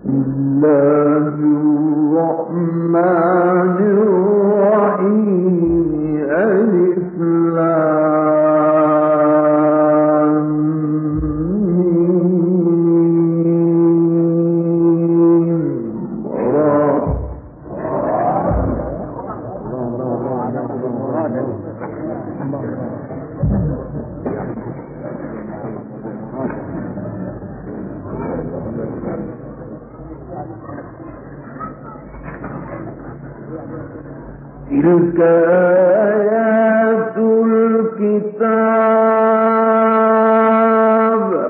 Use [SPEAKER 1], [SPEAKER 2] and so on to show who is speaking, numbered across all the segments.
[SPEAKER 1] تلك آيات الكتاب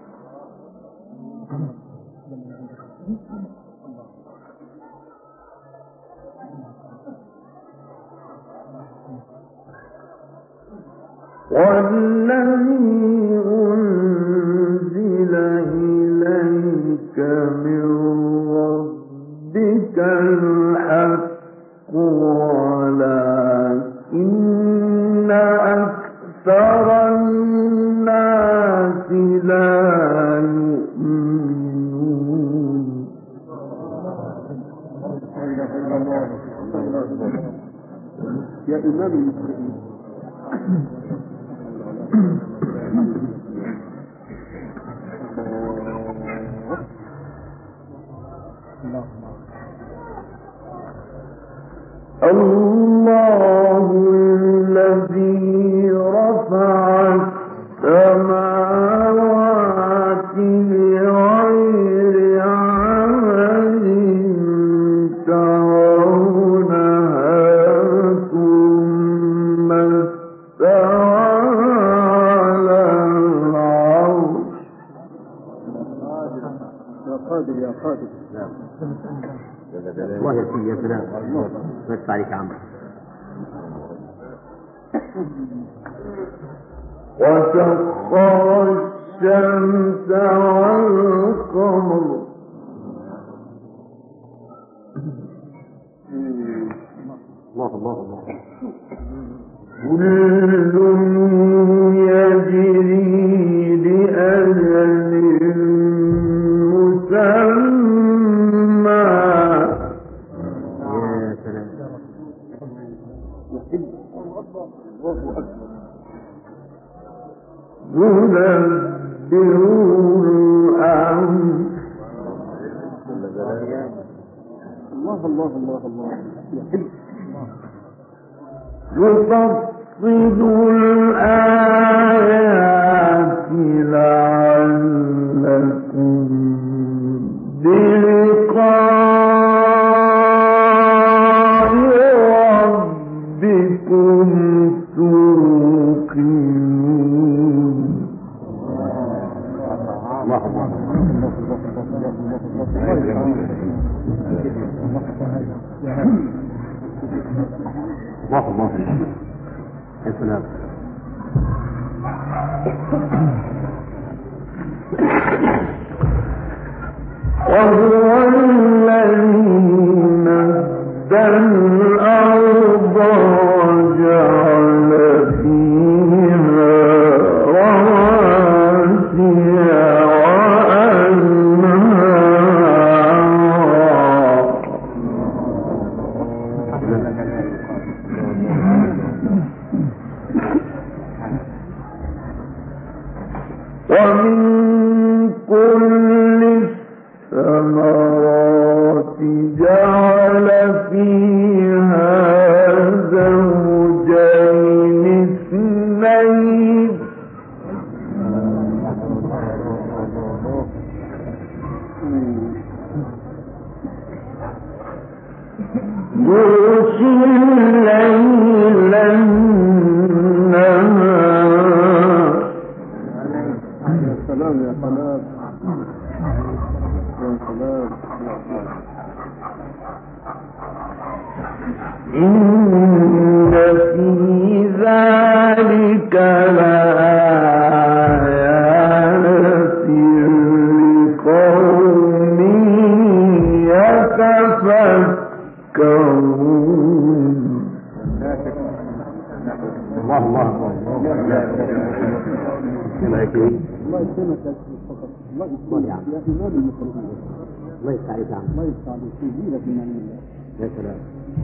[SPEAKER 1] والذي أنزل إليك من ربك الحق ولكن أكثر الناس لا يؤمنون
[SPEAKER 2] يا إمام المسلمين
[SPEAKER 1] الله الذي رفع السماوات بغير عمل ترونها ثم استوى على العرش
[SPEAKER 2] يا قادر يا قادر
[SPEAKER 3] الله يسير يا سلام بس عليك عمرو
[SPEAKER 1] وسخر الشمس والقمر
[SPEAKER 3] الله الله الله
[SPEAKER 1] كل يجري لأجل مسمى
[SPEAKER 3] يا سلام
[SPEAKER 1] يدبر الأمر
[SPEAKER 2] الله الله الله الله يا حلو
[SPEAKER 1] يفصل الآيات لعلكم بلقاء ربكم توقنون
[SPEAKER 3] الله الله الله الله يا سلام
[SPEAKER 1] وهو الذي مد الأرض وجعل فيها رواسي وأنهارا ومن كل الثمرات جعل فيها زوجين اثنين يغشي الليل النهار
[SPEAKER 2] يا سلام يا سلام يا سلام
[SPEAKER 1] إن في ذلك لآيات لقوم يتفكرون
[SPEAKER 3] الله الله الله يكرمك
[SPEAKER 2] الله يسلمك يا شيخ فقط الله يسلمك يا إمام المسلمين
[SPEAKER 3] الله يفتح عليك يا عم
[SPEAKER 2] الله يفتح عليك يزيدك من عند الله
[SPEAKER 3] يا سلام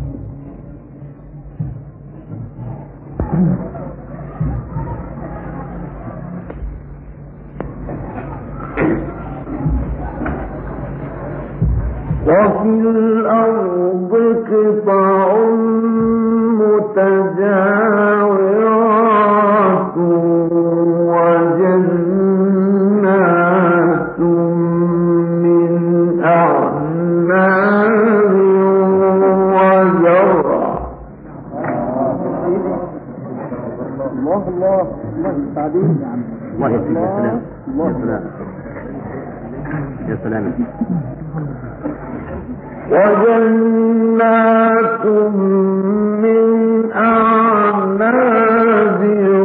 [SPEAKER 1] وفي الأرض قطع متجاورات وجنات من أعناب وزرع
[SPEAKER 2] الله الله الله يفتح عليك يا عم
[SPEAKER 3] الله يفتح يا سلام
[SPEAKER 2] الله
[SPEAKER 3] يا سلام يا سلام
[SPEAKER 1] وجنات من أعناب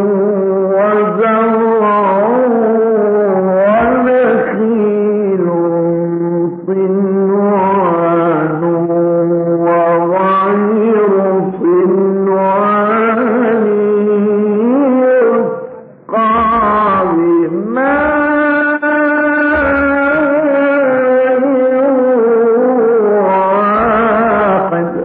[SPEAKER 1] وزرع ونخيل صنوان وغير صنوان يسقى بماء واحد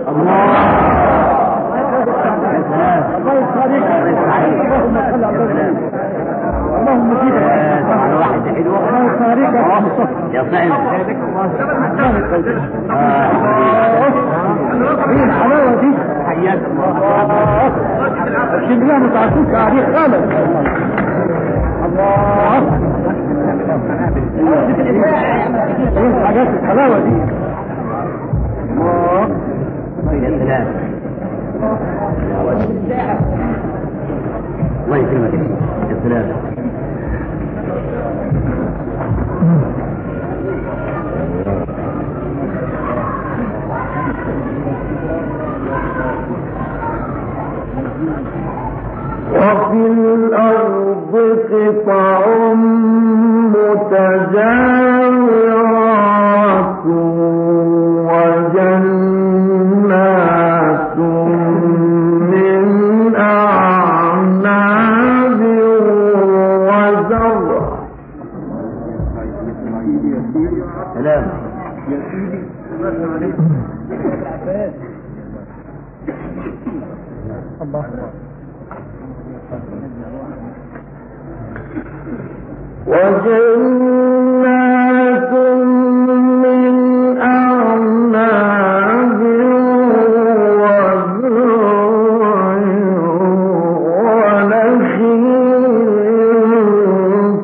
[SPEAKER 2] الله يفتح عليك اللهم صل على الرسول اللهم زيدك
[SPEAKER 3] على واحد حلو
[SPEAKER 2] الله يفتح عليك يا عم
[SPEAKER 3] يا صاحب
[SPEAKER 2] ايه الحلاوه دي
[SPEAKER 3] حياك الله
[SPEAKER 2] شبلها متعرفوش عليه خالص الله ايه الحاجات الحلاوه دي الله
[SPEAKER 3] يا سلام الله يكرمك يا سلام
[SPEAKER 1] وفي الأرض قطع متجاورات وجنات من أعناب وزرع
[SPEAKER 3] سلام
[SPEAKER 1] وجنات من أعناب وزرع ونخيل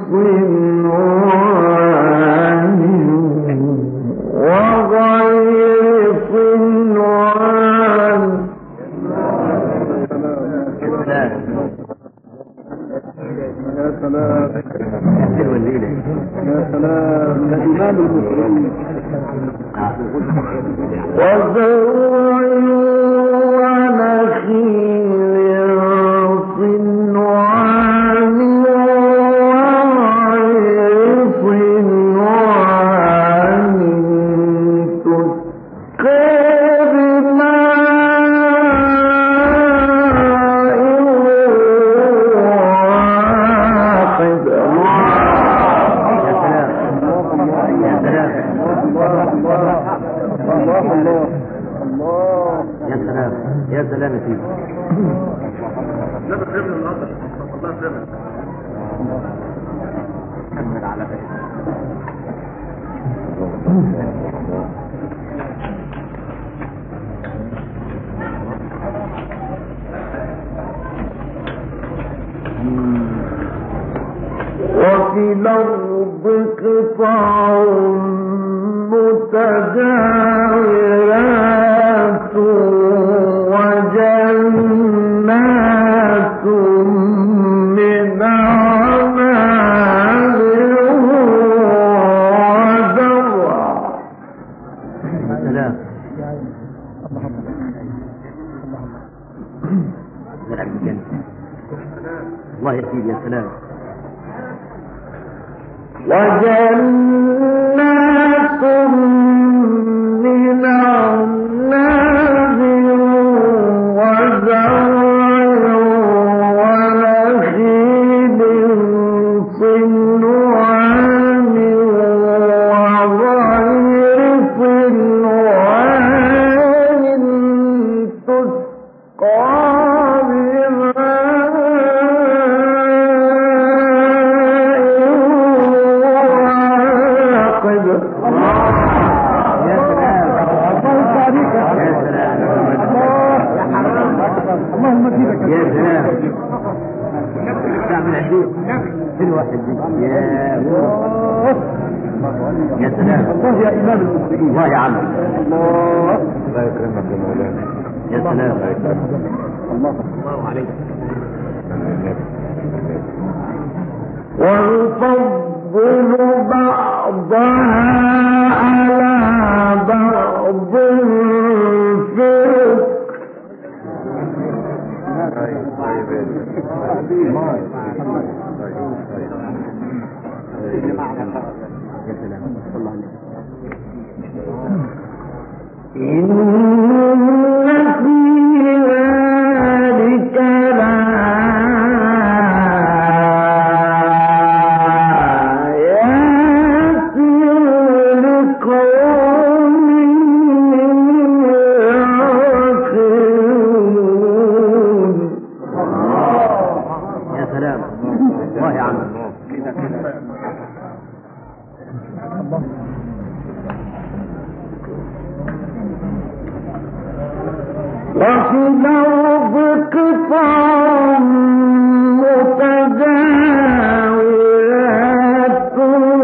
[SPEAKER 1] صنوان وغير صنوان
[SPEAKER 3] يا سلام
[SPEAKER 2] يا سلام
[SPEAKER 3] حلوة الليلة
[SPEAKER 2] يا سلام ده إمام المسلمين
[SPEAKER 1] وزرع ونخيل صنوان وغير صنوان تسقى بماء واحد
[SPEAKER 3] يا سلام
[SPEAKER 2] الله الله الله
[SPEAKER 3] يا سلام يا سلام يا سيدي
[SPEAKER 1] وفي الأرض قطع متجاورات وجنات من أعناب وزرع
[SPEAKER 3] يا سلام زرع الجنة الله يا سيدي يا سلام
[SPEAKER 1] وجنات من أعناب وزرع ونخيل صنوان وغير واحدة
[SPEAKER 3] يا سلام
[SPEAKER 2] الله عليك
[SPEAKER 3] يا سلام
[SPEAKER 2] اللهم زيدك
[SPEAKER 3] يا سلام تعمل عديد كل واحد دي. يا يا سلام
[SPEAKER 2] الله يا امام المسلمين
[SPEAKER 3] الله يا عم
[SPEAKER 2] الله
[SPEAKER 1] الله يكرمك يا مولانا
[SPEAKER 3] يا سلام
[SPEAKER 2] الله
[SPEAKER 3] الله عليك
[SPEAKER 1] ونفضل بعضها على بعض في
[SPEAKER 3] يا سلام الله عليك
[SPEAKER 1] إن في ذلك لآيات لقوم يعقلون
[SPEAKER 3] يا سلام الله يا عم
[SPEAKER 1] وفي الأرض قطع متجاورات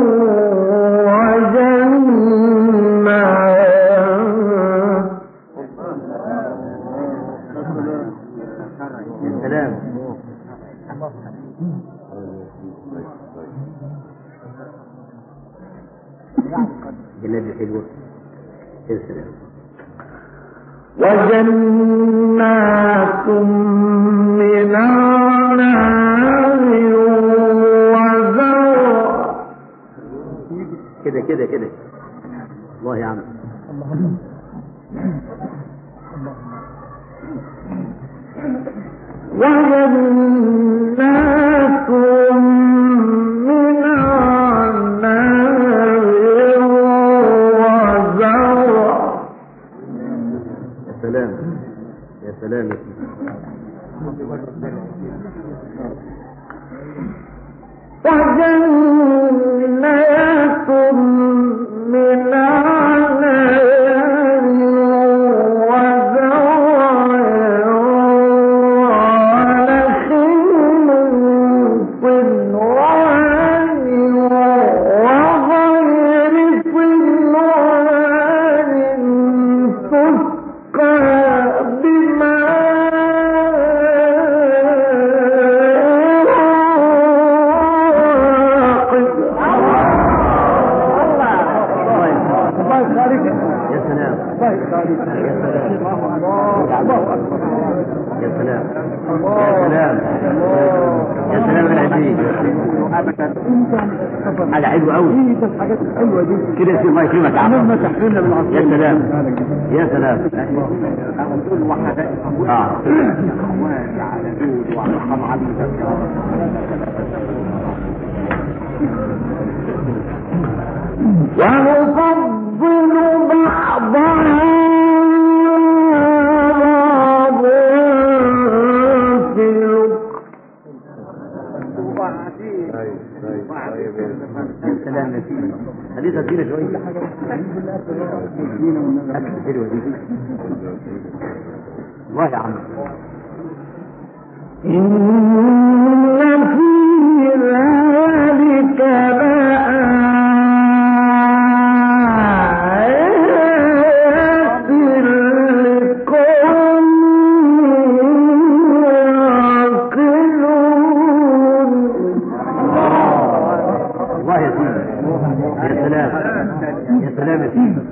[SPEAKER 1] وجنات
[SPEAKER 3] يا سلام جنات حلوة يا سلام
[SPEAKER 1] وجنات من أعناب وزرع
[SPEAKER 3] كده كده كده الله يا عم
[SPEAKER 1] وجنات من أعناب وزرع
[SPEAKER 3] يا سلام يا سلام يا سيدي
[SPEAKER 1] وجنات من أعناب وزرع ونخيل صنوان وغير صنوان تسقى بماء
[SPEAKER 2] الله يخليك
[SPEAKER 3] يا سلام
[SPEAKER 2] الله يخليك الله الله اكبر
[SPEAKER 3] يا سلام يا سلام يا سلام العزيز على حلو قوي
[SPEAKER 2] دي الحاجات الحلوه دي
[SPEAKER 3] كده يا الله يكرمك يا عم
[SPEAKER 2] اللهم تحرمنا من العصير
[SPEAKER 3] يا سلام يا سلام اه
[SPEAKER 1] ونفضل بعضها بعض في الأكل
[SPEAKER 3] يا سلام يا سيدي خليها تدينا شويه اكل حلوه دي الله يا عم
[SPEAKER 1] إن في ذلك لآيات لقوم يعقلون
[SPEAKER 3] الله يا سيدي يا سلام يا سلام يا سيدي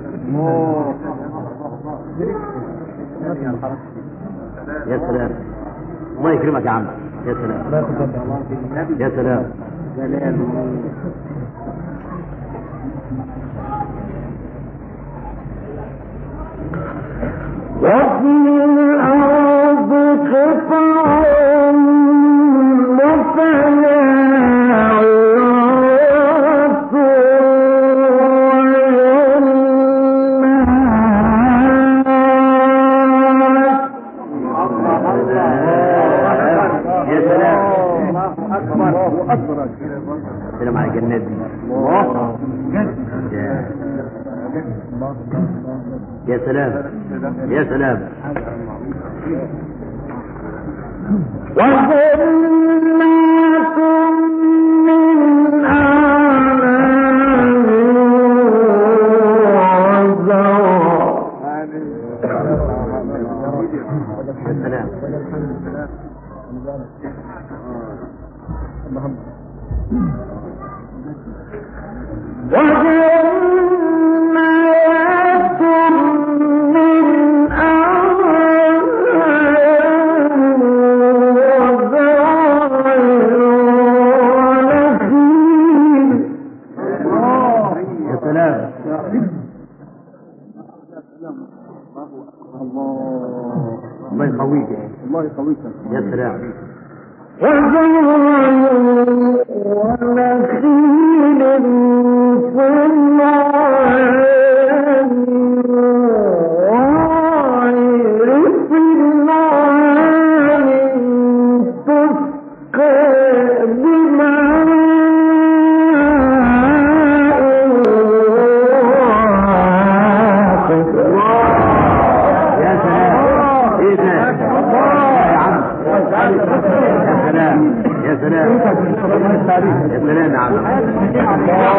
[SPEAKER 3] يا سلام الله يكرمك يا عم يا سلام يا سلام
[SPEAKER 1] وفي الأرض قطع متناعرات وجنات
[SPEAKER 3] يا سلام
[SPEAKER 2] الله اكبر الله اكبر
[SPEAKER 3] سلام على الجنة النبي الله يا- يا سلام يا سلام
[SPEAKER 1] وجنات من أعناب وزرع
[SPEAKER 3] يا سلام
[SPEAKER 1] وجنات من أعناب وزرع ونخيل
[SPEAKER 3] يا سلام الله يقويك
[SPEAKER 2] الله يقويك
[SPEAKER 3] يا سلام
[SPEAKER 1] وزرع ونخيل صنوان وغير صنوان تسقى بماء واحد
[SPEAKER 3] يا سلام ايه ده يا عم يا سلام يا سلام يا سلام يا عم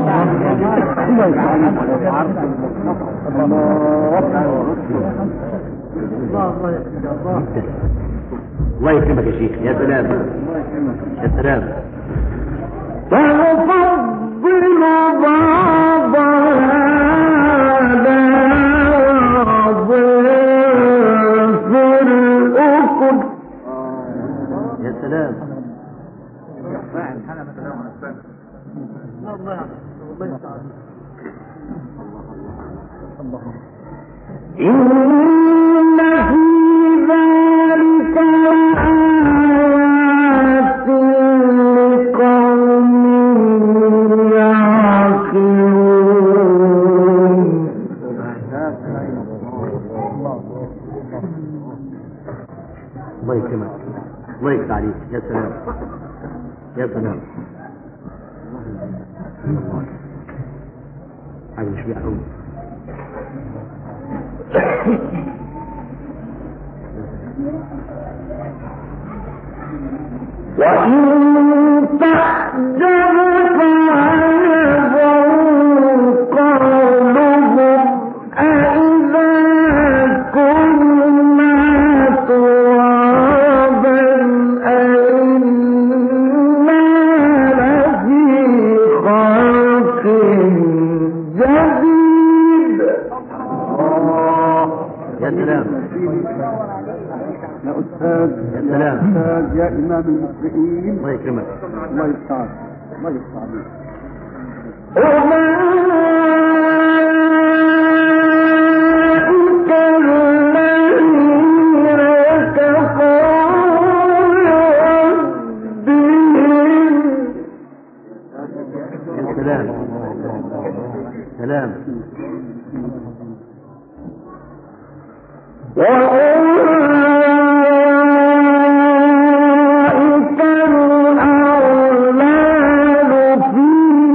[SPEAKER 3] الله يكرمك يا شيخ يا سلام يا سلام
[SPEAKER 1] ونفضل بعضها على بعض في الأكل
[SPEAKER 3] يا سلام
[SPEAKER 1] إن في ذلك لآيات لقوم يعقلون
[SPEAKER 3] الله يكرمك الله يفتح عليك يا سلام يا سلام الله. حاجة مش بيها قوي
[SPEAKER 1] وإن تعجب فعجب قولهم أإذا كنا ترابا أإنا لفي خلق جديد
[SPEAKER 3] يا سلام
[SPEAKER 2] يا أستاذ
[SPEAKER 3] يا سلام
[SPEAKER 2] أستاذ يا إمام المسلمين
[SPEAKER 3] الله يكرمك
[SPEAKER 2] الله يفتح الله يفتح عليك
[SPEAKER 1] أولئك الذين كفروا بربهم
[SPEAKER 3] يا سلام سلام
[SPEAKER 1] وأولئك الأغلال في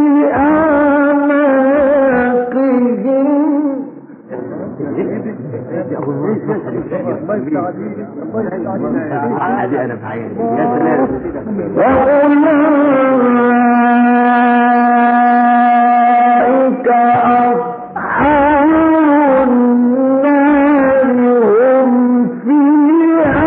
[SPEAKER 1] أعناقهم
[SPEAKER 2] الله يفتح عليك الله يفتح عليك
[SPEAKER 3] هذه انا في عيني يا سلام
[SPEAKER 1] وأولئك أصحاب النار هم فيها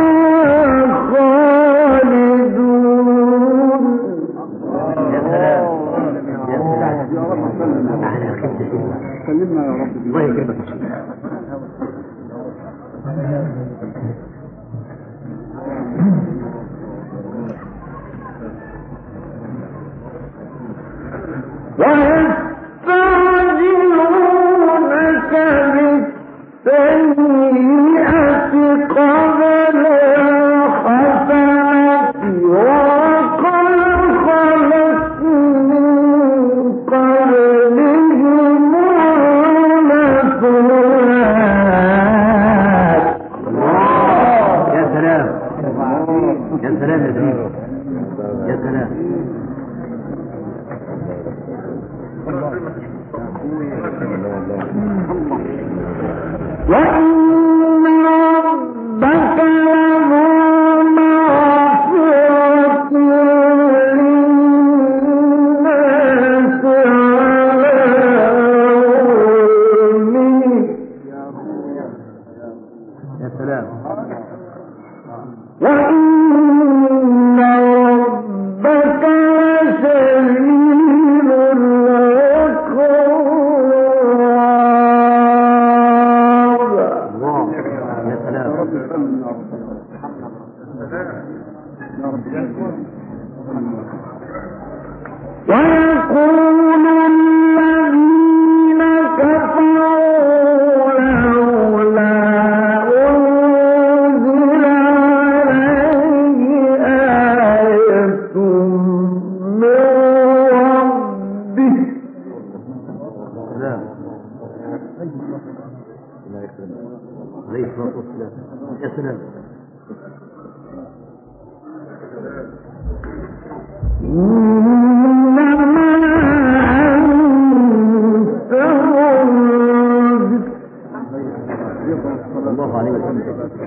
[SPEAKER 1] خالدون
[SPEAKER 3] يا سلام يا سلام
[SPEAKER 2] يا رب سلم
[SPEAKER 3] احنا خدت
[SPEAKER 2] سلمنا يا رب
[SPEAKER 3] الله يكرمك يا شيخ
[SPEAKER 1] ويستعجلونك بالسيئة قبل الحسنة وقد خلت من قبلهم المثلات
[SPEAKER 3] يا سلام يا سلام يا زميلي يا سلام
[SPEAKER 1] وإن ربك لذو مغفرة للناس على ظلمهم
[SPEAKER 3] يا سلام
[SPEAKER 1] وإن ربك لشديد العقاب
[SPEAKER 3] الله يا سلام
[SPEAKER 1] ويقول الذين كفروا لولا أنزل عليه آية من ربه
[SPEAKER 3] سلام الله يكرمك عليه الصلاة والسلام يا سلام
[SPEAKER 1] إنما أنت منذر
[SPEAKER 3] صلى الله عليه وسلم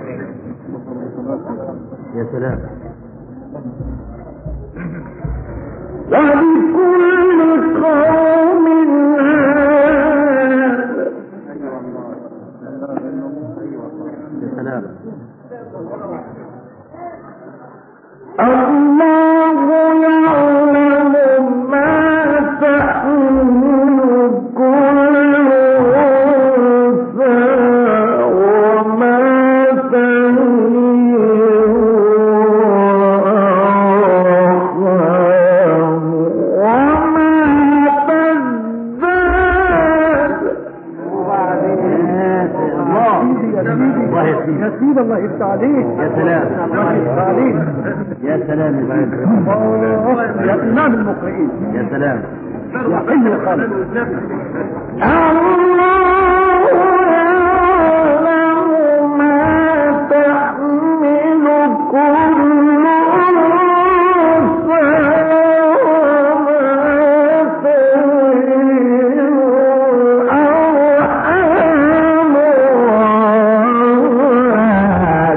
[SPEAKER 3] يا سلام
[SPEAKER 1] ولكل قوم هاد
[SPEAKER 3] يا سلام
[SPEAKER 1] الله يعلم ما تحمل كل أنثى وما تغير أرحام وما تزداد
[SPEAKER 3] الله الله يا سيدي
[SPEAKER 2] يا سيدي الله يفتح عليك
[SPEAKER 3] يا سلام
[SPEAKER 2] الله يفتح عليك
[SPEAKER 3] يا سلام يا سيدي
[SPEAKER 2] الله يا إمام المقرئين
[SPEAKER 3] يا سلام
[SPEAKER 2] يا حي القلب
[SPEAKER 1] الله يعلم ما تحمل كل أنثى وما تغير الأرحام وما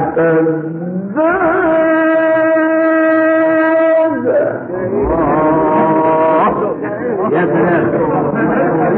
[SPEAKER 1] تزداد
[SPEAKER 3] يا سلام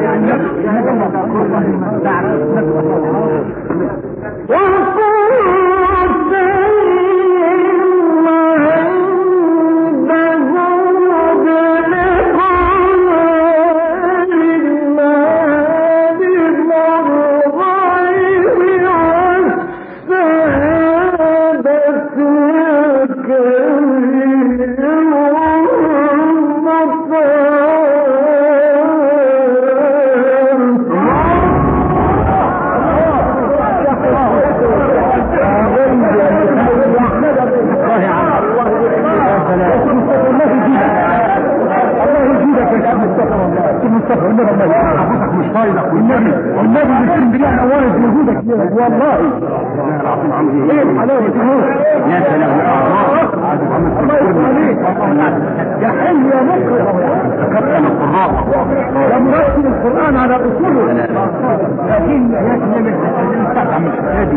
[SPEAKER 2] مش طايلك والنبي والنبي بسم بالله انا وارد وجودك والله
[SPEAKER 3] العظيم عمري
[SPEAKER 2] ايه الحلاوه دي
[SPEAKER 3] يا سلام
[SPEAKER 2] الله يفتح عليك يا حي يا مكرم
[SPEAKER 3] كابتن القراء
[SPEAKER 2] يا مرتب القران على اصوله لكن يا سلام الفتح مش هادي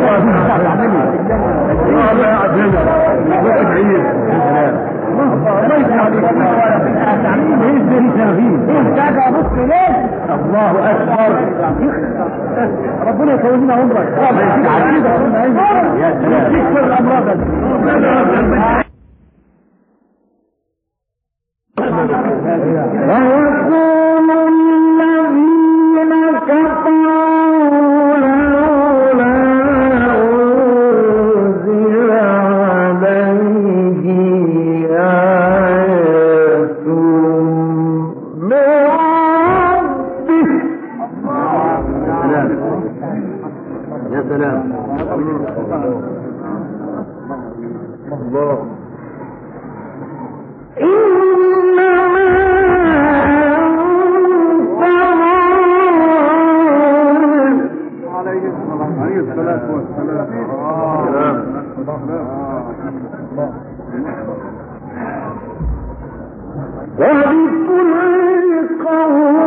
[SPEAKER 2] والله لا يعزمك وقت عيد الله يفتح عليك ايه ده تغيير ايه ده بص ليه الله اكبر ربنا يطول لنا عمرك يا سلام يكسر الامراض
[SPEAKER 1] ويقول الذين كفروا لولا أنزل عليه آية من ربه
[SPEAKER 3] يا سلام الله
[SPEAKER 1] إنما أنت منذر
[SPEAKER 2] عليه الصلاة والسلام
[SPEAKER 1] ولكل قوم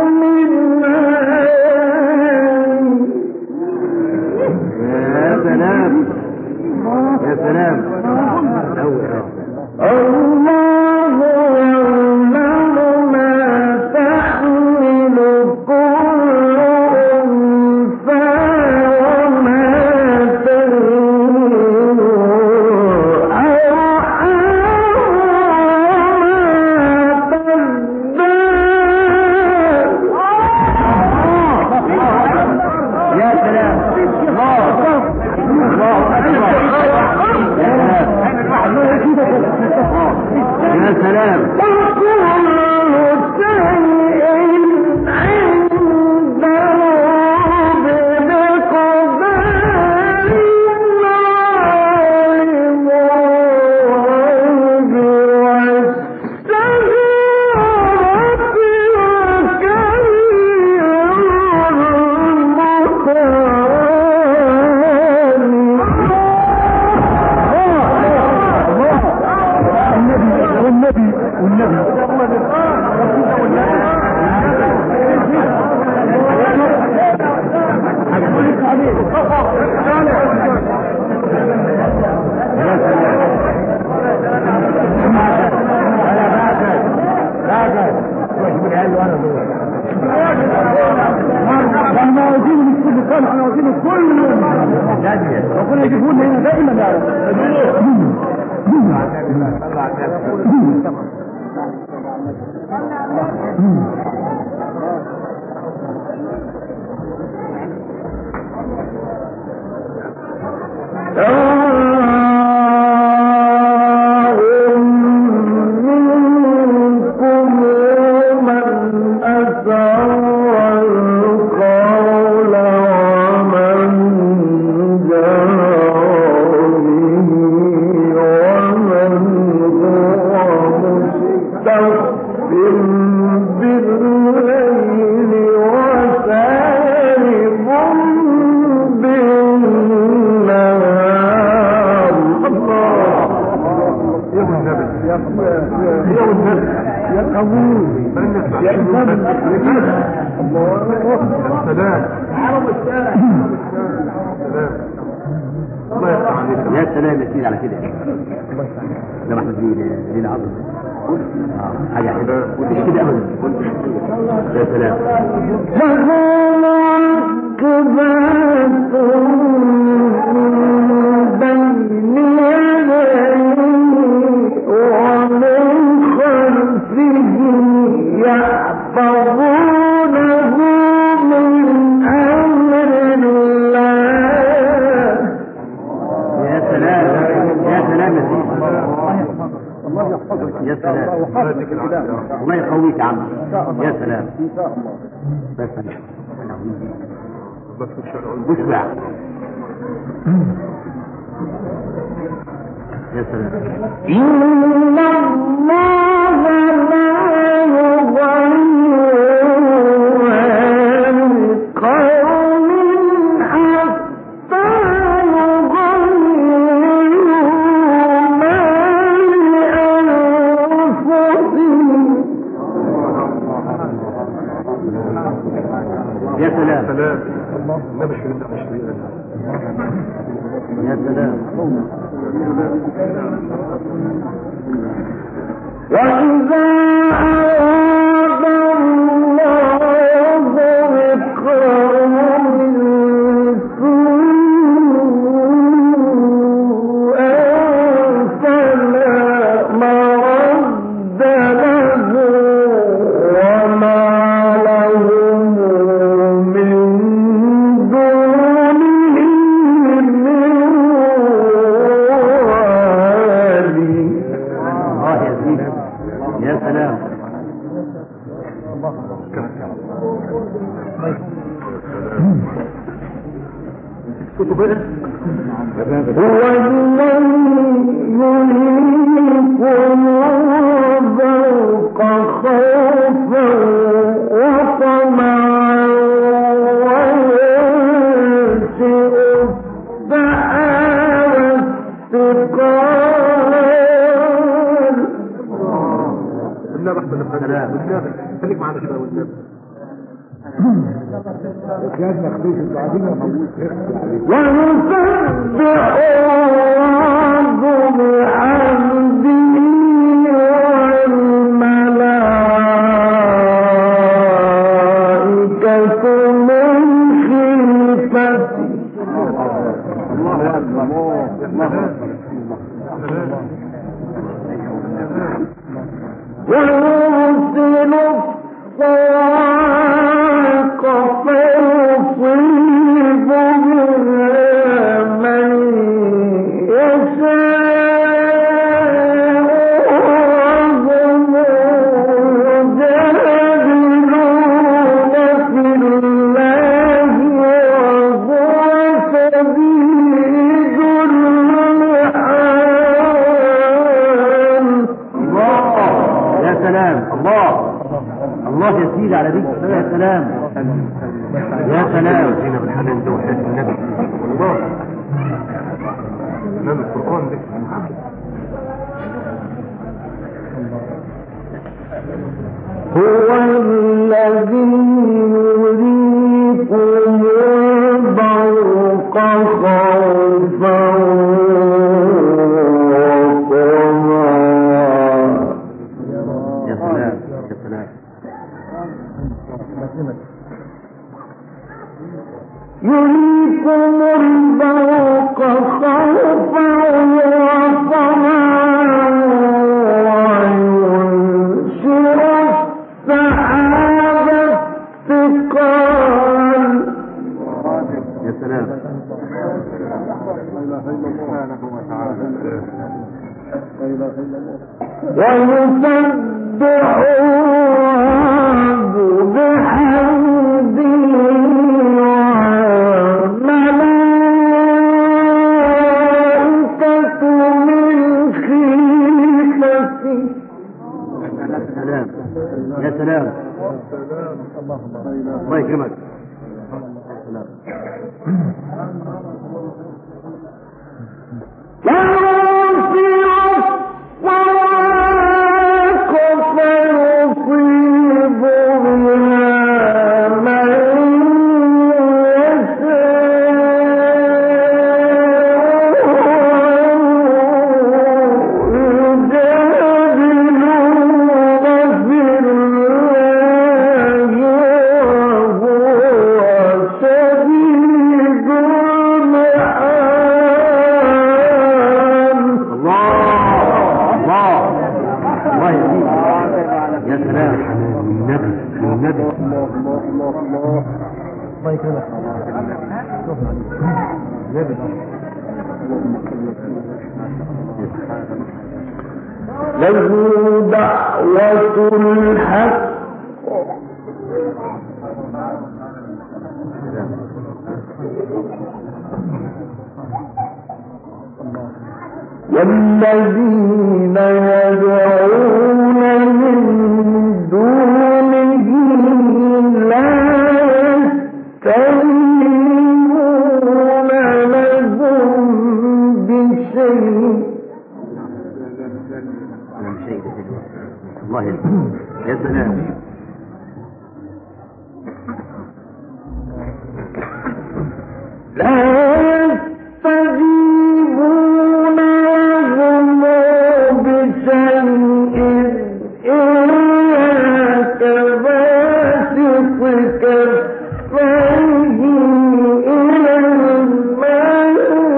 [SPEAKER 2] كانوا احنا واخدين كل ربنا يجيبوا لنا هنا دائما يا رب
[SPEAKER 1] بالليل وسارب بالنهار
[SPEAKER 2] يا قبول يا إمام
[SPEAKER 3] يا سلام يا سيدي على كده ده محمد ليه ليه عظم اه حاجه حلوه مش كده ابدا يا سلام
[SPEAKER 1] له عقبات من بين يديه ومن خلفه يحفظونه من أمر الله
[SPEAKER 3] يا سلام يا سلام يا سيدي يا سلام الله يقويك يا عم يا سلام بس انا بشبع يا سلام
[SPEAKER 1] إن الله لا يغير عن قوم حتى يغيروا ما لأنفسهم
[SPEAKER 3] يا سلام يا سلام
[SPEAKER 1] وإذا أراد الله بقوم سوءا فلا مرد له وما لهم من دونه من والي
[SPEAKER 3] اه يا سيدي يا سلام
[SPEAKER 1] هو الذي يريكم البرق خوفا وطمعا وينشئ السحاب الثقال
[SPEAKER 3] سلام
[SPEAKER 2] خليك معانا شويه والنبي كان مخدوش انتوا عايزين نموت
[SPEAKER 1] ويسبح الرب بحمده والملائكة من خيفته
[SPEAKER 2] الله اكبر الله
[SPEAKER 1] ويرسل الصواعق فيصيب بها من يشاء وهم يجادلون في الله وهو شديد المحال
[SPEAKER 3] يا سلام الله الله يا سيدي على دي يا سلام يا سلام
[SPEAKER 2] هنا بالحنان ده وحياة النبي والله نبي القرآن ده
[SPEAKER 1] هو الذي يريكم البرق خوفا وطمعا
[SPEAKER 3] يا سلام يا سلام
[SPEAKER 1] يريكم البرق خوفا وطمعا وينشر السحاب الثقال
[SPEAKER 3] يا سلام
[SPEAKER 1] ويسبح الرعد بحمده والملائكة من خيفته
[SPEAKER 3] سلام يا سلام الله يكرمك يا سلام
[SPEAKER 1] يرفع الصواعق فيصيب بها من يشاء يجادلون في الله وهو شديد المحال
[SPEAKER 3] الله الله الله يهديك يا سلام النبي النبي
[SPEAKER 2] الله يكرمك
[SPEAKER 1] له دعوة الحق والذين يدعون من دونه لا يستجيبون لهم بشيء
[SPEAKER 3] انا مش شيء الله يهديك يا سلام
[SPEAKER 1] لا يستجيبون لهم بشيء إلا كباسط كفيه إلى الماء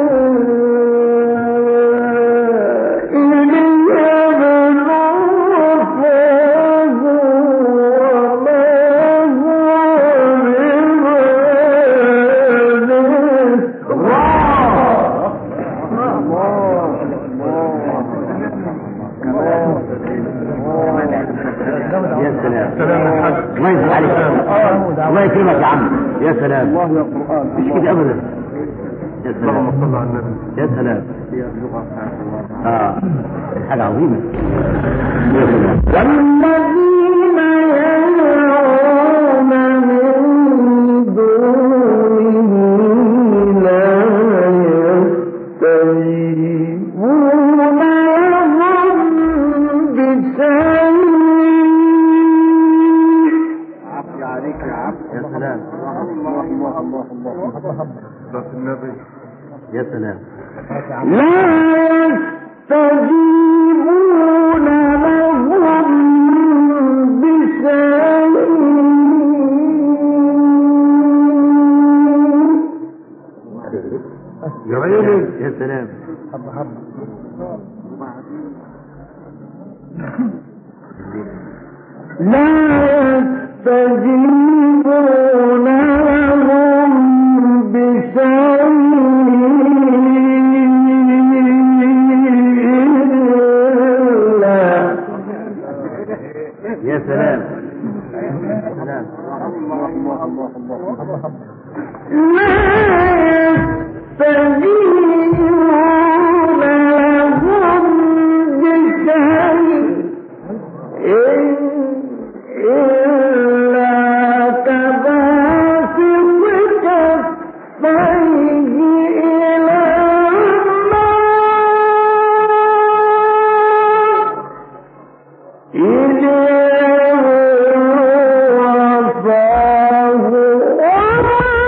[SPEAKER 1] ليبلغ فاه وما هو ببالغ
[SPEAKER 3] يا سلام الله يفتح عليك الله يكرمك يا عم يا سلام
[SPEAKER 2] الله يا قرآن
[SPEAKER 3] مش كده ابدا يا سلام
[SPEAKER 2] صل على النبي
[SPEAKER 3] يا سلام اه حاجه عظيمه يا سلام
[SPEAKER 1] والذين يدعون من دونه لا يستجيبون لهم بشيء
[SPEAKER 2] عليك يا عبد
[SPEAKER 3] يا سلام
[SPEAKER 2] الله الله الله الله بس النبي
[SPEAKER 3] يا سلام
[SPEAKER 1] لا يستجيبون لهم بشيء
[SPEAKER 2] يا عيني
[SPEAKER 3] يا سلام
[SPEAKER 1] لا يستجيبون لهم بشيء إلا
[SPEAKER 3] يا سلام يا سلام
[SPEAKER 2] الله الله الله الله
[SPEAKER 1] لا يستجيبون لهم بشيء إلا كباسط كفيه إلى الماء إذ رفعه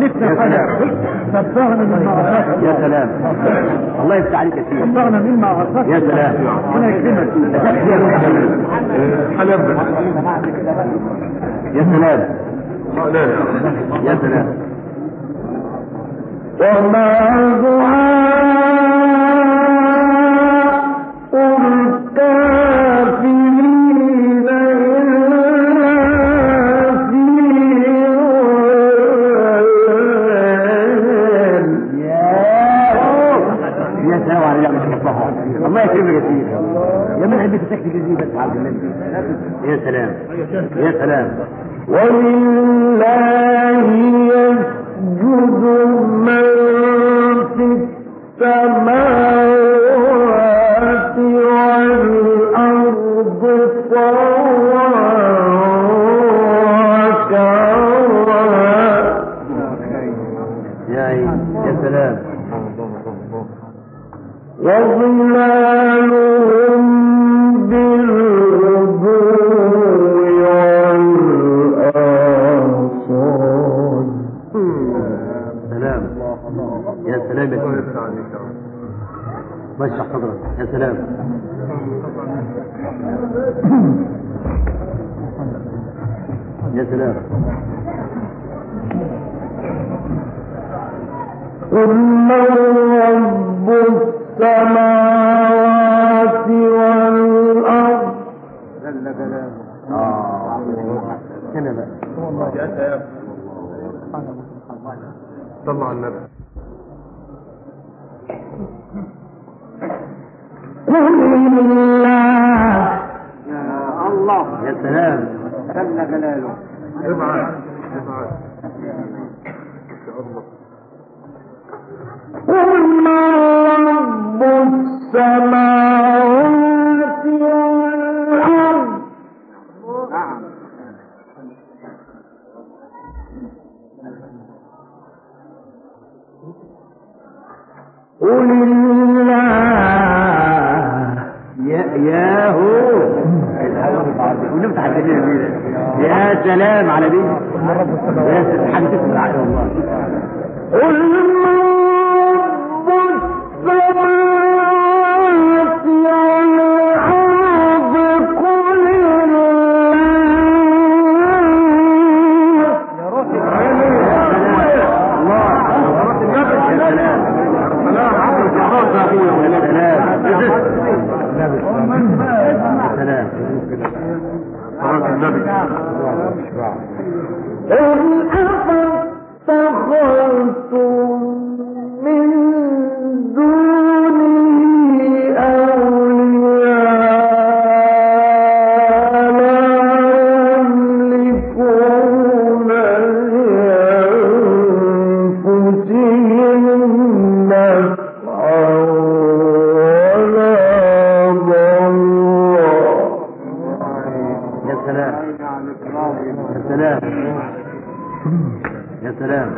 [SPEAKER 2] جبتنا صدقنا من معركات
[SPEAKER 3] يا سلام الله يفتح عليك يا سيدي
[SPEAKER 2] صدقنا من معركات
[SPEAKER 3] يا سلام
[SPEAKER 2] ربنا يكرمك
[SPEAKER 4] حلب
[SPEAKER 3] يا سلام يا سلام
[SPEAKER 1] وما دعاء الكافرين إلا في ضلال
[SPEAKER 3] يا سلام على نعمة الصحة الله يكرمك يا سيدي يا من عندي تسكت جزية بس عبد الله يا سلام يا سلام
[SPEAKER 1] ولله يسجد من في السماوات والأرض طوعا وكرها
[SPEAKER 3] يا يا سلام
[SPEAKER 1] وظلالهم بالغدو والآصال
[SPEAKER 3] سلام يا سلام يا سيدي واشرح صدرك يا سلام يا سلام
[SPEAKER 1] قل من رب السماوات والأرض
[SPEAKER 3] اه هنا بقى
[SPEAKER 4] صلى على النبي
[SPEAKER 1] قل الله
[SPEAKER 3] يا سلام
[SPEAKER 4] ابعد ابعد
[SPEAKER 1] قل من رب السماوات والأرض قل الله
[SPEAKER 3] يا يا هو ونفتح الدنيا يا سلام على دي يا سلام حاجه تسمع على والله
[SPEAKER 1] قل من رب السماوات والأرض قل الله
[SPEAKER 3] سلام
[SPEAKER 4] صلاة النبي
[SPEAKER 1] قل أفاتخذتم من دونه أولياء لا يملكون لأنفسهم نفعا ولا ضرا
[SPEAKER 3] يا سلام يا سلام يا سلام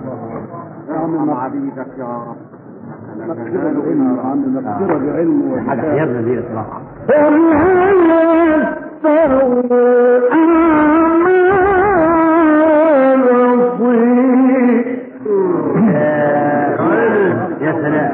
[SPEAKER 3] حاجه يا ابن دي صراحه
[SPEAKER 1] قل هل يستوي الأعمى والبصير
[SPEAKER 3] يا سلام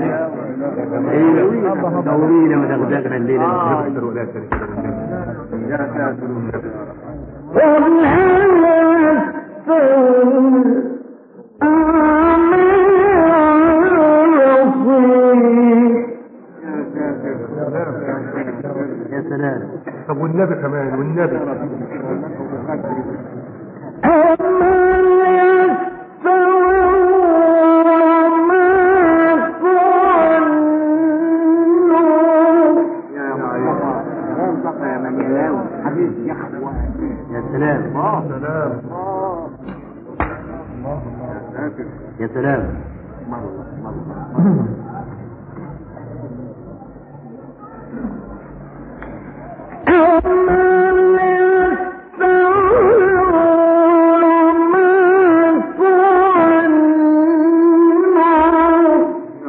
[SPEAKER 3] دورينا ودغدغنا الليله
[SPEAKER 4] أكثر ولا شريك له النبي يا ساتر النبي
[SPEAKER 1] قل هل يستوي الأعمى والبصير
[SPEAKER 3] يا سلام
[SPEAKER 4] طب والنبي كمان والنبي
[SPEAKER 1] أمن يستوي وما ظنوا
[SPEAKER 3] يا سلام
[SPEAKER 4] سلام
[SPEAKER 3] يا سلام
[SPEAKER 1] أمن يستوي وما ظنوا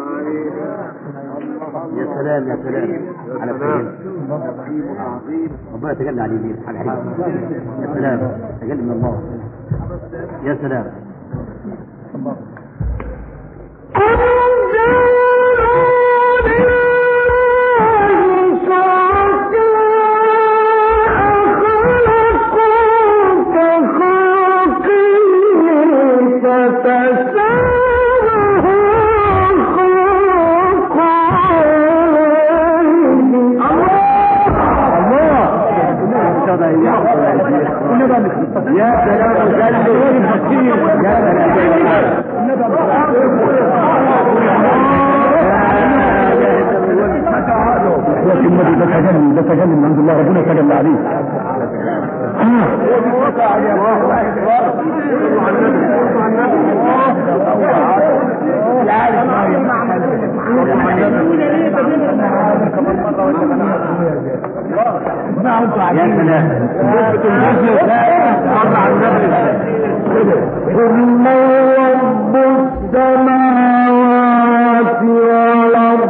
[SPEAKER 3] يا سلام يا سلام على خير ربنا يتجلى عليه بيه حاجه حلوه يا سلام تجلى من الله يا سلام
[SPEAKER 2] يا سلام يا لكن ده تجلي ده تجلي من عند الله ربنا تجلى عليه
[SPEAKER 3] يا سلام
[SPEAKER 1] قل من رب السماوات والأرض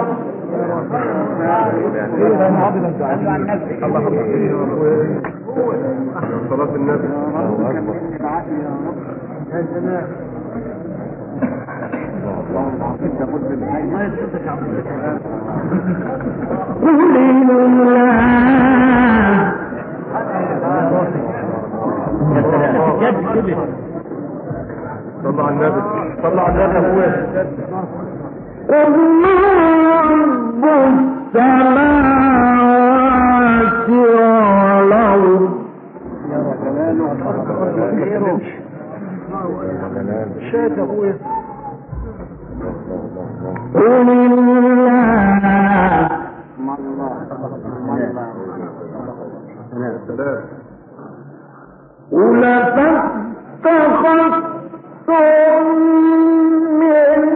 [SPEAKER 4] صلاة النبي
[SPEAKER 1] قل الله
[SPEAKER 3] يا سلام
[SPEAKER 4] صلى على النبي صلى على النبي يا اخويا
[SPEAKER 1] قل من رب السماوات والأرض قل الله
[SPEAKER 4] سلام
[SPEAKER 1] قل فاتخذتم من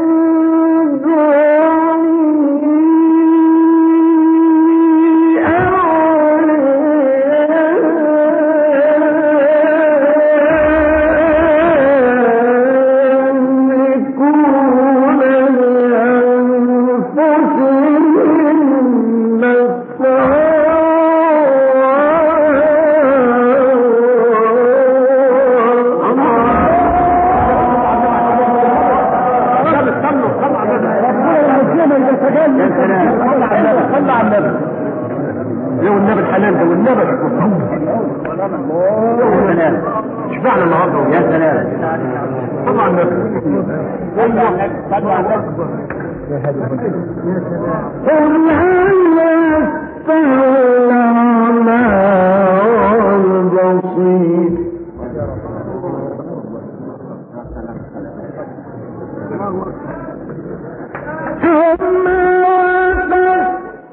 [SPEAKER 1] دونه أولياء يملكون لأنفسهم
[SPEAKER 3] يا سلام
[SPEAKER 2] صلى على النبي لو النبي الحلال ده والنبي
[SPEAKER 3] يا سلام
[SPEAKER 2] اشبعنا النهارده
[SPEAKER 3] يا سلام
[SPEAKER 2] صلى على النبي
[SPEAKER 1] قل هل يستوي الأعمى والبصير أما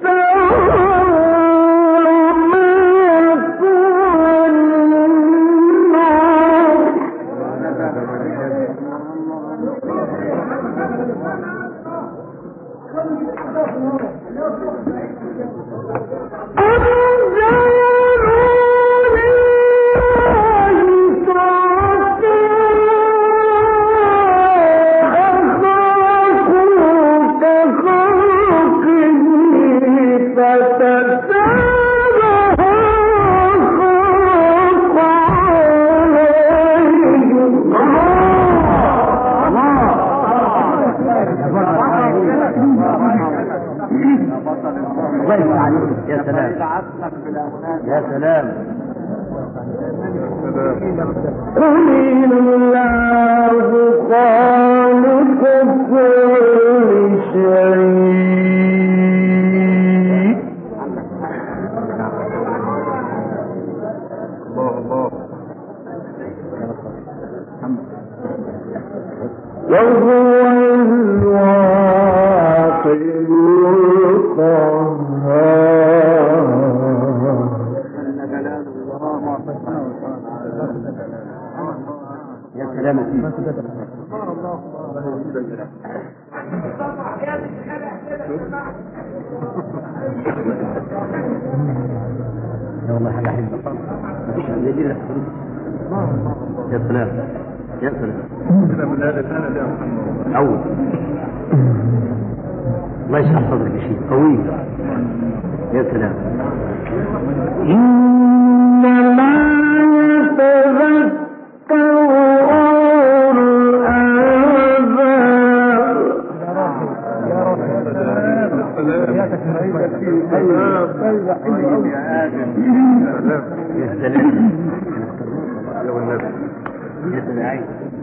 [SPEAKER 1] تستوي ما يكون
[SPEAKER 3] يا سلام يا سلام
[SPEAKER 1] قل الله خالق كل شيء
[SPEAKER 4] الله الله
[SPEAKER 1] وهو الواحد القهار
[SPEAKER 3] يا سلام يا سيدي يا والله حاجة حلوة مفيش زي لك يا سلام يا سلام
[SPEAKER 4] كده من هذا السنة ده يا محمد
[SPEAKER 3] أول الله يشرح صدرك يا شيخ قوي يا سلام
[SPEAKER 1] إنما يتذكر أولو الألباب
[SPEAKER 3] يا سلام
[SPEAKER 4] يا والنبي
[SPEAKER 3] يا سلام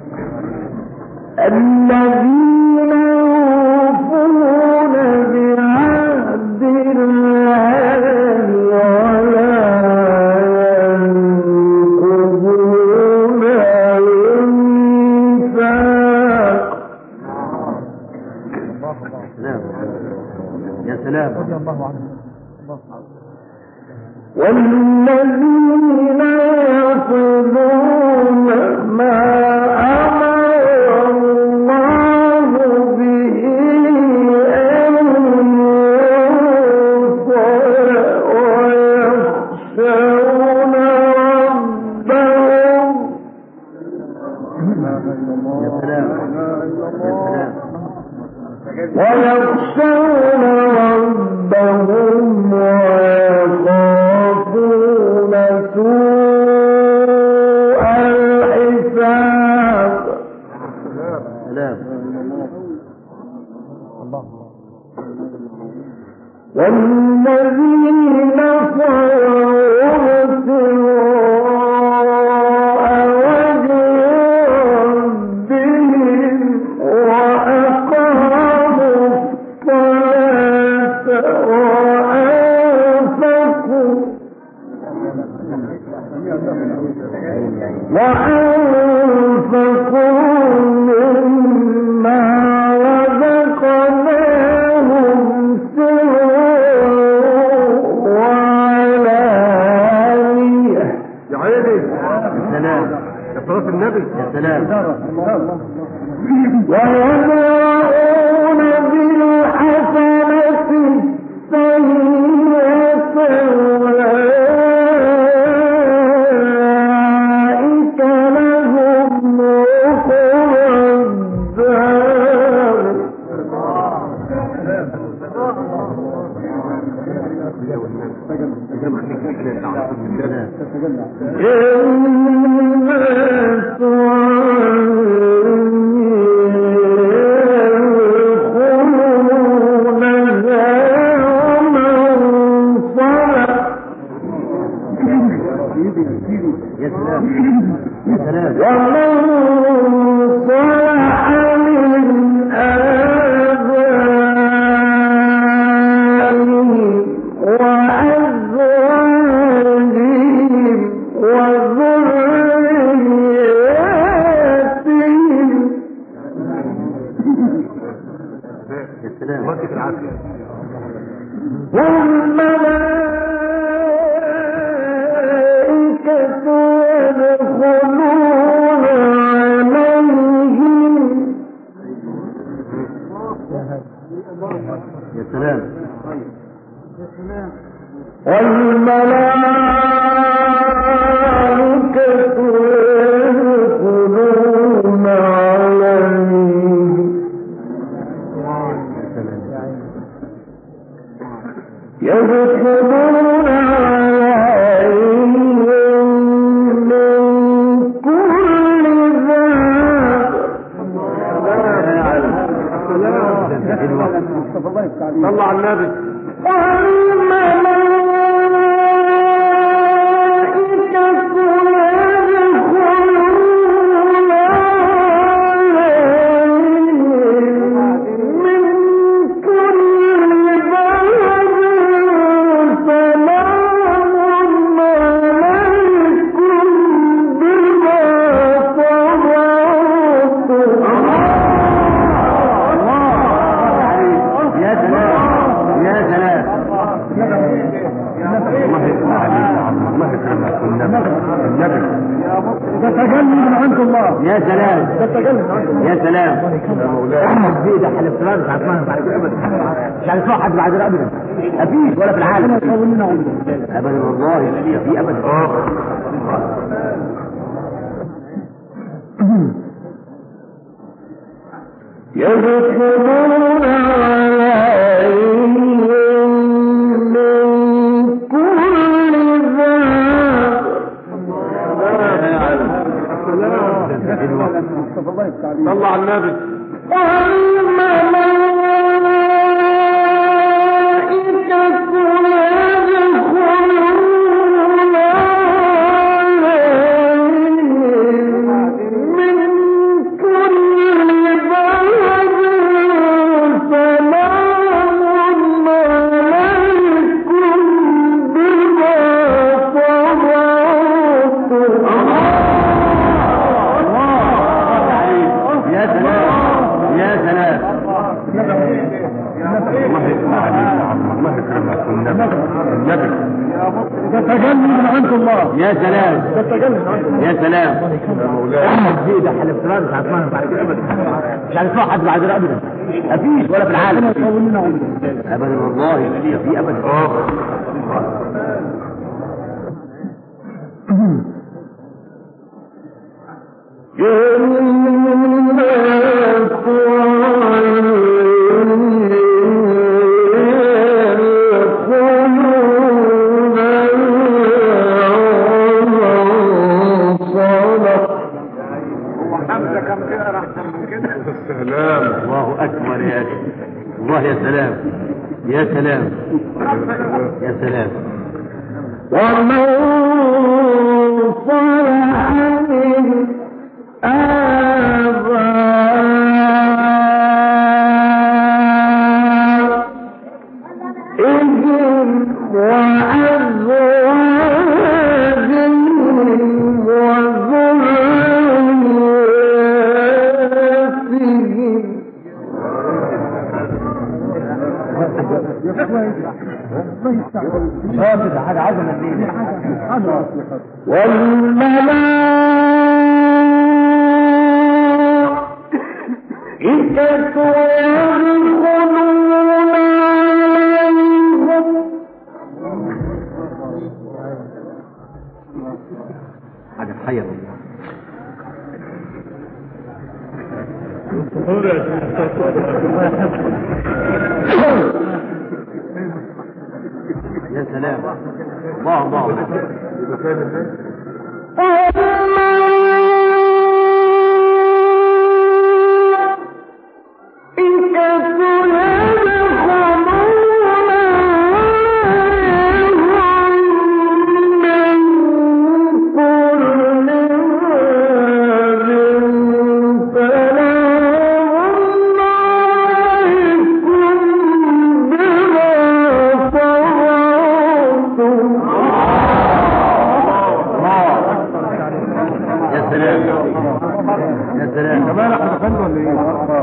[SPEAKER 1] الذين يوفون بعهد الله ولا ينقضون الميثاق
[SPEAKER 3] سلام يا سلام
[SPEAKER 1] والذين يصلون ما أمر الله به أن يوصل ويخشون ربهم
[SPEAKER 3] يا سلام يا سلام
[SPEAKER 1] ويخشون ربهم ويخافون سوء الحساب
[SPEAKER 3] سلام
[SPEAKER 1] والذين صبروا ابتغاء وجه ربهم وأقاموا الصلاة وأنفقوا وأنفقوا مما رزقناهم سرا وعلانية
[SPEAKER 4] يا عيني
[SPEAKER 3] يا سلام
[SPEAKER 4] يا صلاة النبي
[SPEAKER 3] يا سلام
[SPEAKER 1] ويدرؤون بالحسنة السيئة أولئك لهم عقبى الدار الناس يدخلونها ومن صلح
[SPEAKER 3] يا سلام يا سلام
[SPEAKER 1] ومن صلح من آبائهم وأزواجهم وذرياتهم
[SPEAKER 3] يا سلام
[SPEAKER 4] الله يديك العافية
[SPEAKER 1] والملائكة يدخلون عليهم
[SPEAKER 3] يا سلام
[SPEAKER 1] والملائكة يدخلون عليهم يدخلون عليهم من كل باب
[SPEAKER 4] صلى على النبي
[SPEAKER 1] والملائكة يدخلون عليهم من كل باب سلام عليكم بما صبرتم
[SPEAKER 3] يا سلام يا سلام
[SPEAKER 4] الله يسمع عليك يا عم الله يكرمك النبي النبي
[SPEAKER 2] تتجلى من عند الله
[SPEAKER 3] يا سلام يا سلام
[SPEAKER 4] يا مولاي
[SPEAKER 3] احمد زي ده حلف سلام مش هتسمعها بعد كده ابدا مش هنسمع حد بعد كده ابدا مفيش ولا في العالم ابدا والله في ابدا
[SPEAKER 1] يدخلون عليهم من كل باب
[SPEAKER 4] صلى على النبي
[SPEAKER 1] والملائكة يدخلون
[SPEAKER 3] النبي النبي
[SPEAKER 2] ده تجلي من عند الله
[SPEAKER 3] يا سلام
[SPEAKER 2] ده تجلي من عند الله
[SPEAKER 3] يا سلام
[SPEAKER 2] احمد دي ده حلف فلان مش هسمعها بعد كده ابدا
[SPEAKER 3] مش هنسمع حد بعد كده ابدا مفيش ولا في العالم
[SPEAKER 2] يطول لنا عمره
[SPEAKER 3] ابدا والله في ابدا
[SPEAKER 4] حمزه كم تقرا احسن من كده السلام
[SPEAKER 3] الله اكبر يا اخي الله يا سلام يا سلام يا سلام
[SPEAKER 1] ومن صلح من آبائهم وأزواجهم وذرياتهم
[SPEAKER 2] اه كده حاجه عظمه دي حاجه
[SPEAKER 1] والملائكة يدخلون عليهم
[SPEAKER 3] حاجه تحير والله يا سلام الله الله يا سلام يا سلام
[SPEAKER 2] كمان احنا دخلنا ولا ايه؟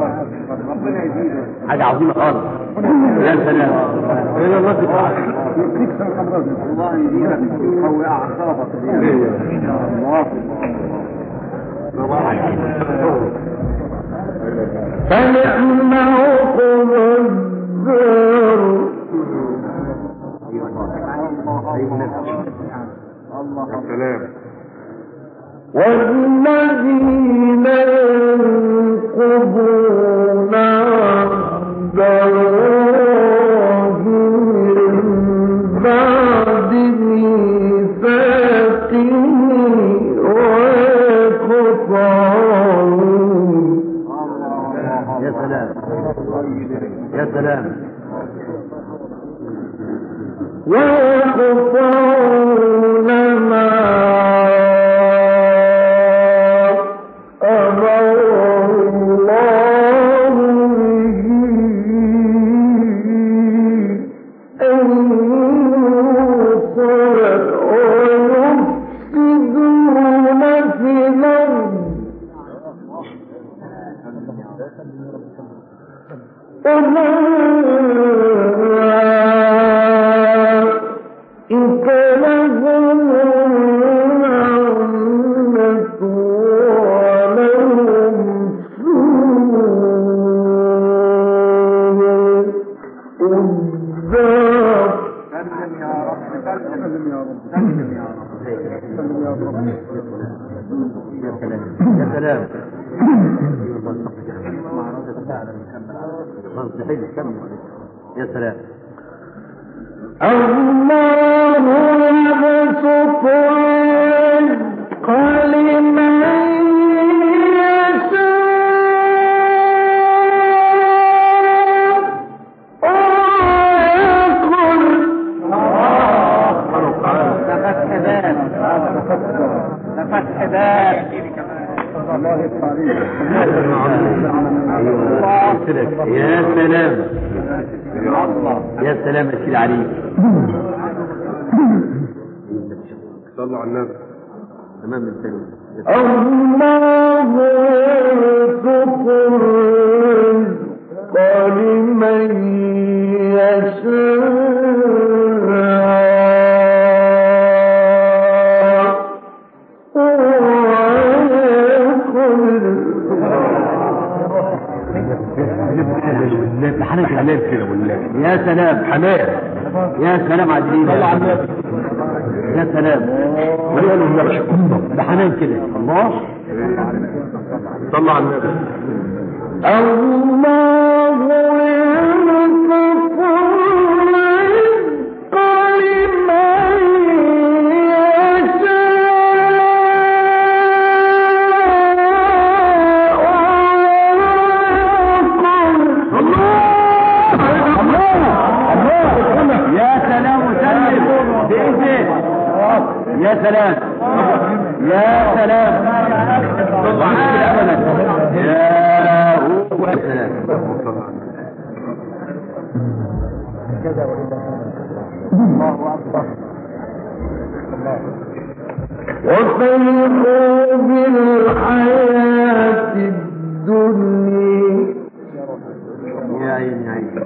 [SPEAKER 3] حاجه عظيمه خالص يا سلام
[SPEAKER 2] ايه الواد بتاعك يكفيك سنه خمرة
[SPEAKER 4] الله يدينك ويقوي اعصابك موافق
[SPEAKER 1] فنعم عقب الدار
[SPEAKER 4] سلام
[SPEAKER 1] والذين ينقضون عهد الله من بعد ميثاقه ويقطعون
[SPEAKER 3] يا سلام يا سلام
[SPEAKER 1] ويقطعون ما أمر الله به أن يوصل ويفسدون في الأرض أولئك لهم اللعنة ولهم سوء الدار
[SPEAKER 4] سلم يا رب سلم يا رب سلم يا رب سلم يا رب
[SPEAKER 3] يا سلام يا سلام يا سلام
[SPEAKER 1] الله يبسط الرزق لمن يشاء ويقدر
[SPEAKER 3] فتح باب
[SPEAKER 2] الله يفتح عليك
[SPEAKER 3] يا سلام يا سلام يا سيدي علي
[SPEAKER 4] صلوا على النبي
[SPEAKER 3] تمام السلام
[SPEAKER 1] الله يرزق الرزق لمن يشاء
[SPEAKER 3] ده حنان كده
[SPEAKER 2] حنان كده والله
[SPEAKER 3] يا سلام
[SPEAKER 2] حنان
[SPEAKER 3] يا سلام عادلين
[SPEAKER 2] صلى على النبي
[SPEAKER 3] يا سلام
[SPEAKER 2] وليه قالوا النبي
[SPEAKER 3] ده حنان كده الله
[SPEAKER 2] صلى على النبي
[SPEAKER 1] الله يرزق الرزق لمن يشاء
[SPEAKER 3] يا سلام وسلم بإذنك يا سلام يا سلام صلى على النبي يا هو يا سلام
[SPEAKER 1] وفرحوا بالحياة الدنيا
[SPEAKER 3] يا عيني يا عيني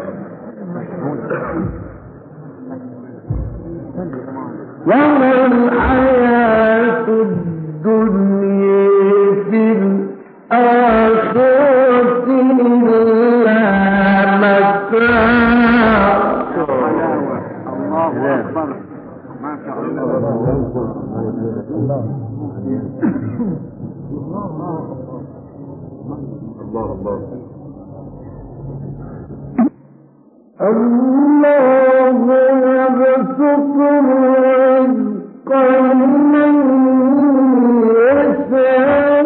[SPEAKER 1] وما الحياة الدنيا في الآخرة إلا متاع
[SPEAKER 4] الله اكبر ما شاء الله
[SPEAKER 2] الله الله
[SPEAKER 1] الله يبسط الرزق لمن يشاء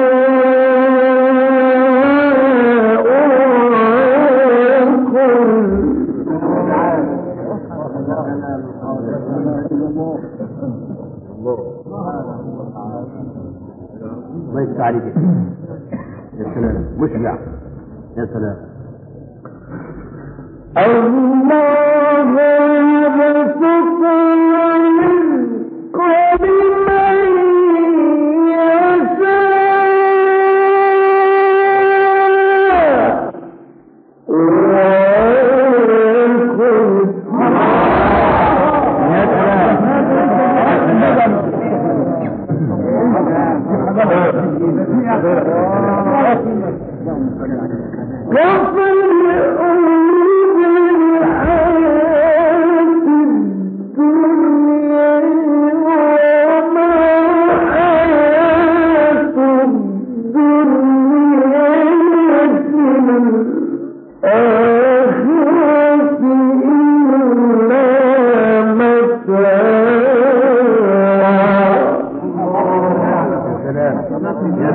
[SPEAKER 1] ويقدر
[SPEAKER 3] الله يفتح عليك يا سلام مشبع يا سلام
[SPEAKER 1] الله يبسط الرزق لمن يشاء ويقدر
[SPEAKER 3] يا سلام يا سلام يا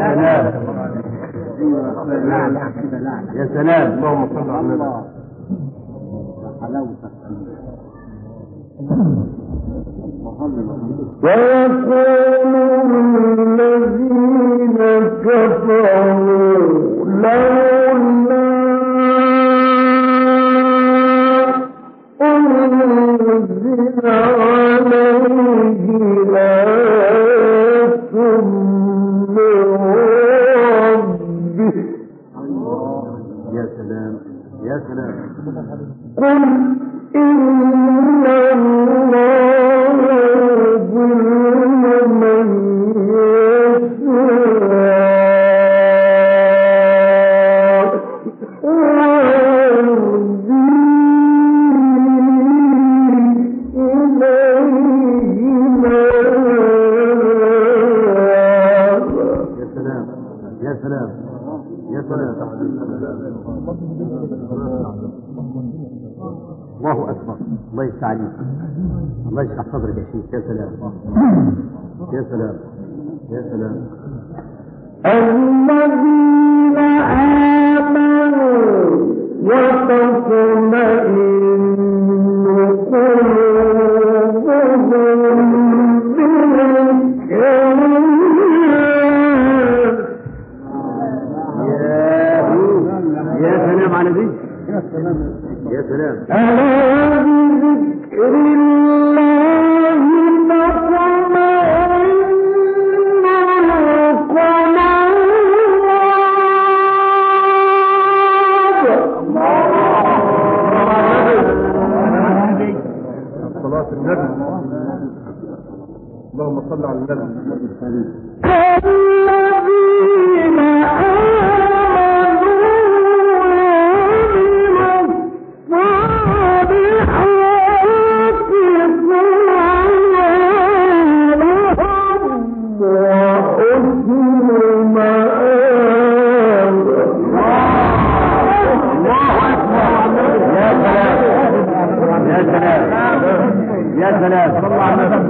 [SPEAKER 3] سلام يا سلام
[SPEAKER 2] اللهم صل على النبي
[SPEAKER 1] ويقول الذين كفروا لولا أنزل عليه آية من ربه
[SPEAKER 3] يا سلام يا سلام
[SPEAKER 1] قل إن الله يضل من يشاء ويهدي إليه مآب
[SPEAKER 3] يا سلام يا سلام يا سلام الله اكبر الله يفتح عليك الله يشرح صدرك يا شيخ يا سلام يا سلام يا سلام
[SPEAKER 1] الذين آمنوا وتطمئن قلوبهم بالذكر
[SPEAKER 3] يا يا سلام على دي يا سلام
[SPEAKER 1] ألا بذكر الله تطمئن القلوب
[SPEAKER 2] صلاة النبي اللهم صل على النبي
[SPEAKER 1] الذين آمنوا
[SPEAKER 3] سلام
[SPEAKER 2] صلى على النبي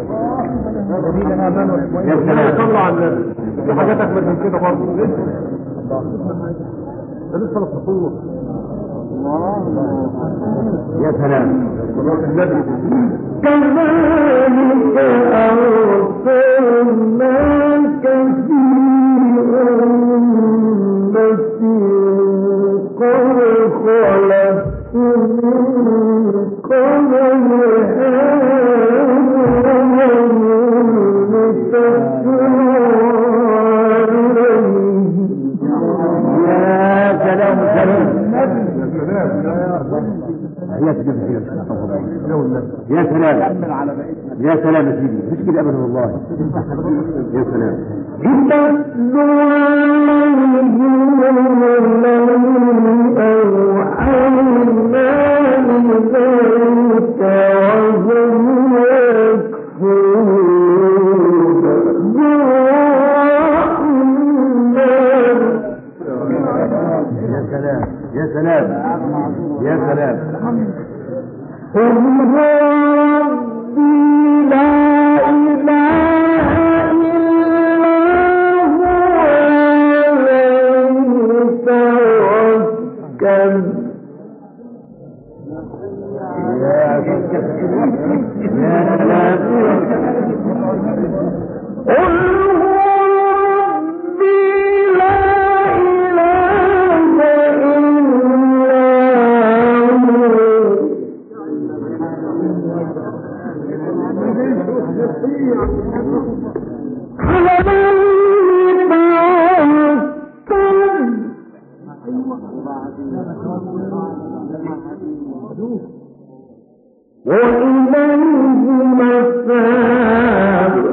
[SPEAKER 3] يا سلام.
[SPEAKER 2] صلى على النبي في حاجات اجمل من كده برضه ده لسه الفطور
[SPEAKER 3] يا سلام
[SPEAKER 2] صلاه النبي
[SPEAKER 1] كذلك أرسلناك في أمة قد خلت من قبلها أمم لتتلو عليهم
[SPEAKER 3] يا سلام سلام
[SPEAKER 2] يا سلام
[SPEAKER 3] يا سلام
[SPEAKER 2] يا والنبي
[SPEAKER 3] يا سلام يا سلام يا سيدي مش كده ابدا والله يا سلام
[SPEAKER 1] لتتلو عليهم الذي أوحينا إليك وهم يكفرون بالرحمن
[SPEAKER 3] يا سلام يا سلام يا سلام
[SPEAKER 1] قل هو ربي لا إله إلا هو عليه توكل
[SPEAKER 3] يا سلام
[SPEAKER 1] قل هو ربي لا إله إلا هو وإليه المساب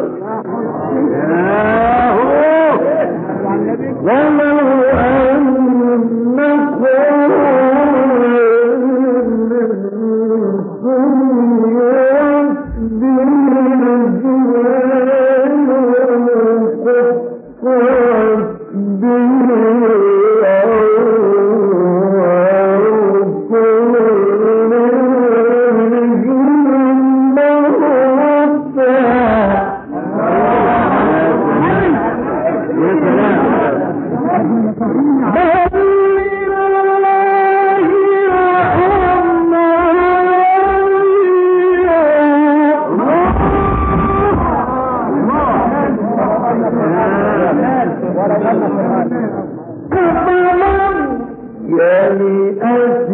[SPEAKER 1] ولو أنكم
[SPEAKER 3] يا سلام
[SPEAKER 1] يلئس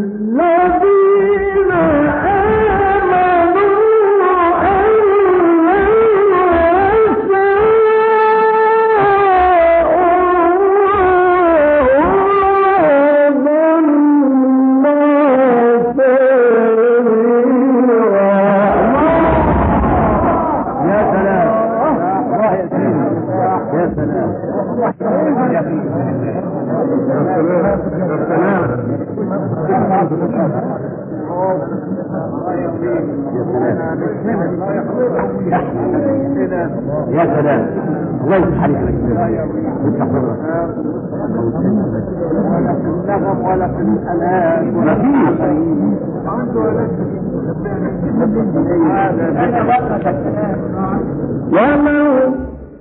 [SPEAKER 1] الذين آمنوا أن
[SPEAKER 3] يا سلام يا سلام
[SPEAKER 2] يا سلام
[SPEAKER 3] يا سلام الله يفتح عليك يفتح صدرك ما فيش
[SPEAKER 1] ولو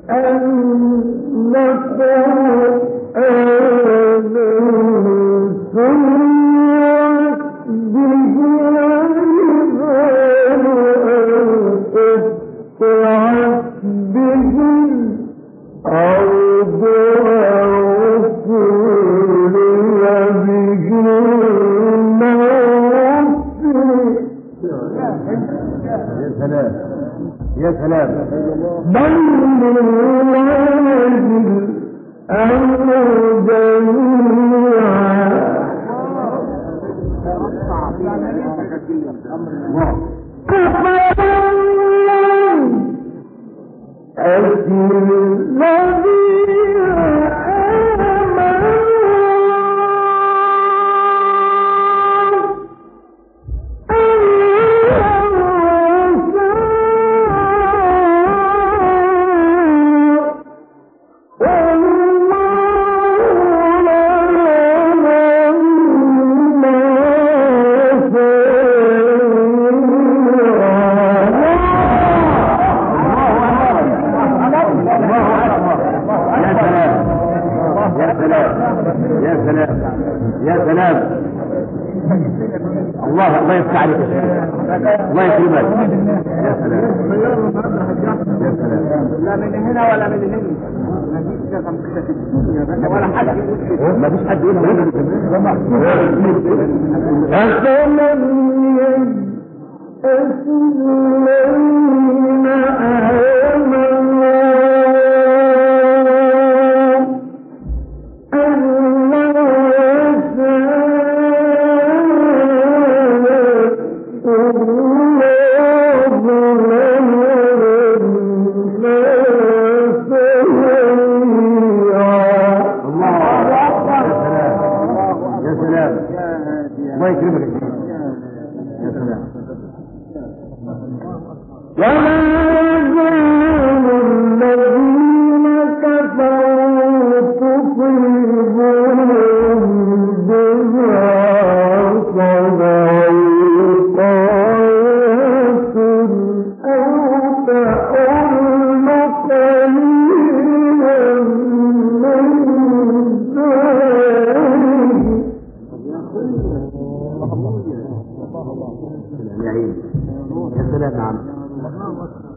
[SPEAKER 1] أنكم آمنتم به قطعت به الأرض أو كلي به الموت
[SPEAKER 3] يا سلام يا سلام
[SPEAKER 1] بل لله الأمر جميعا أسر الذين آمنوا
[SPEAKER 3] يا سلام يا سلام يا سلام الله الله يفتح عليك يا شيخ. الله يكرمك يا سلام يا سلام
[SPEAKER 4] لا من هنا ولا من هنا ما فيش رقم كده في الدنيا ولا حد يقول كده
[SPEAKER 3] ما فيش حد يقول
[SPEAKER 1] أفمن ييأس الذين آمنوا أن لو يشاء الله لهدى الناس جميعا
[SPEAKER 3] الله اكبر يا سلام الله يكرمك يا شيخ. يا سلام
[SPEAKER 1] ولا يزال الذين كفروا تصيبهم بما صنعوا قارعة أو تحل قليلا من ذلك
[SPEAKER 3] يا عيني يا سلام يا عم